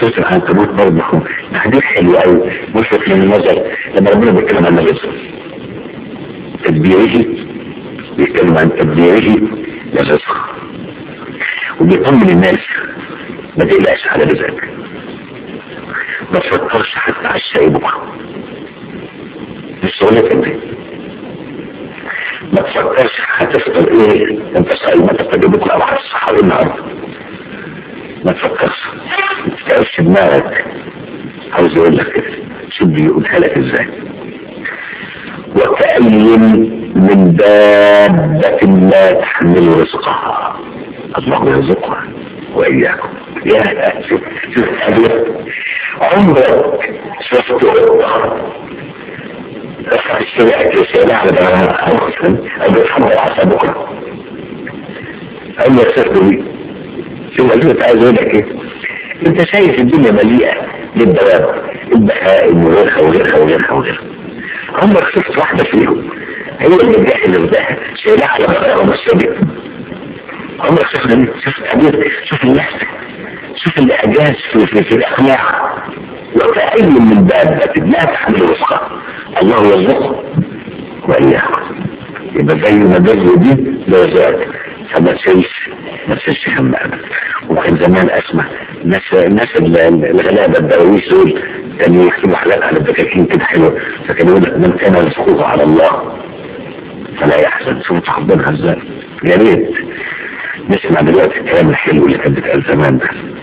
سورة العنكبوت برضه تحديث حلو قوي مشرق من النظر لما ربنا بيتكلم عن الرزق تدبيره بيتكلم عن تدبيره للرزق وبيطمن الناس ما تقلقش على رزقك ما تفكرش حتى على الشيء بكره مش شغلتك دي ما تفكرش هتفطر ايه انت سأل ما تفطر بكره او هتصحى النهارده ما تفكرش ما تتعبش دماغك عاوز اقول لك كده شوف بيقولها لك ازاي وكأي من دابة لا تحمل رزقها الله يرزقها وإياكم يا شوف شوف الحديث عمرك شفت رفع الشريعة الرسالة على أخسن أو بتحمل عصا بكرة أو يسر بي شوف أنت عايز أقول لك إيه أنت شايف الدنيا مليئة للدواب البهائم وغيرها وغيرها وغيرها وغيرها عمرك شفت واحدة فيهم هي اللي الجاهل الباهي شايلها على بقرة ومسجد عمرك شفت شوف الحديث شوف الناس شوف الإعجاز في, في, في الأخلاق وكأي من دابة لا تحمل رزقها الله يرزقه وإياكم يبقى زي ما بر دي درجات فما تشيش ما تشيش هم أبدا وكان زمان أسمع الناس الناس الغلابة الدراويش دول كانوا يكتبوا حاجات على الدكاكين كده حلوة فكان يقول لك من كان رزقه على الله فلا يحزن شوف تحضرها ازاي يا ريت نسمع دلوقتي الكلام الحلو اللي كان بيتقال زمان ده